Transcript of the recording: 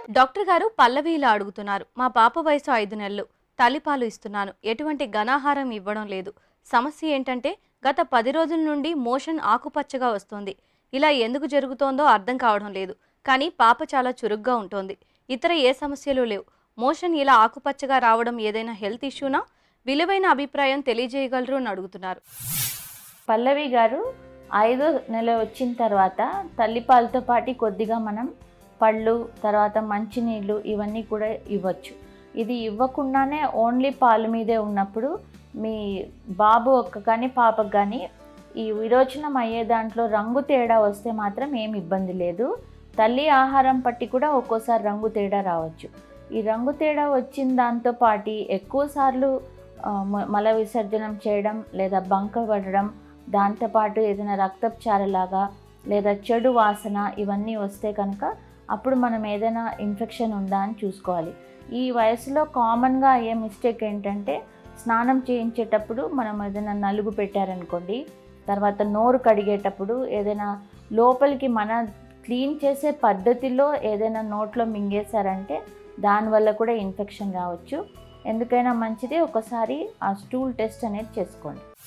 doctor గారు పల్లవి ఇలా అడుగుతున్నారు మా పాప వయసు ఐదు నెలలు తల్లిపాలు ఇస్తున్నాను ఎటువంటి ఘనాహారం ఇవ్వడం లేదు సమస్య ఏంటంటే గత పది రోజుల నుండి మోషన్ ఆకుపచ్చగా వస్తుంది ఇలా ఎందుకు జరుగుతోందో అర్థం కావడం లేదు కానీ పాప చాలా చురుగ్గా ఉంటుంది ఇతర ఏ సమస్యలు లేవు మోషన్ ఇలా ఆకుపచ్చగా రావడం ఏదైనా హెల్త్ ఇష్యూనా విలువైన అభిప్రాయం తెలియజేయగలరు అని అడుగుతున్నారు పల్లవి గారు ఐదో నెల వచ్చిన తర్వాత తల్లిపాలతో పాటు కొద్దిగా మనం పళ్ళు తర్వాత మంచినీళ్ళు ఇవన్నీ కూడా ఇవ్వచ్చు ఇది ఇవ్వకుండానే ఓన్లీ పాలు మీదే ఉన్నప్పుడు మీ బాబు ఒక్క కానీ పాపకు కానీ ఈ విరోచనం అయ్యే దాంట్లో రంగు తేడా వస్తే మాత్రం ఏం ఇబ్బంది లేదు తల్లి ఆహారం పట్టి కూడా ఒక్కోసారి రంగు తేడా రావచ్చు ఈ రంగు తేడా వచ్చిన దాంతో పాటు ఎక్కువసార్లు ఆ, మ- మల విసర్జనం చేయడం లేదా బంక పడడం దాంతోపాటు ఏదైనా రక్తపు చారలాగా లేదా చెడు వాసన ఇవన్నీ వస్తే కనుక అప్పుడు మనం ఏదైనా ఇన్ఫెక్షన్ ఉందా అని చూసుకోవాలి ఈ వయసులో కామన్గా అయ్యే మిస్టేక్ ఏంటంటే స్నానం చేయించేటప్పుడు మనం ఏదైనా నలుగు పెట్టారనుకోండి తర్వాత నోరు కడిగేటప్పుడు ఏదైనా లోపలికి మన క్లీన్ చేసే పద్ధతిలో ఏదైనా నోట్లో మింగేశారంటే దానివల్ల కూడా ఇన్ఫెక్షన్ రావచ్చు ఎందుకైనా మంచిది ఒకసారి ఆ స్టూల్ టెస్ట్ అనేది చేసుకోండి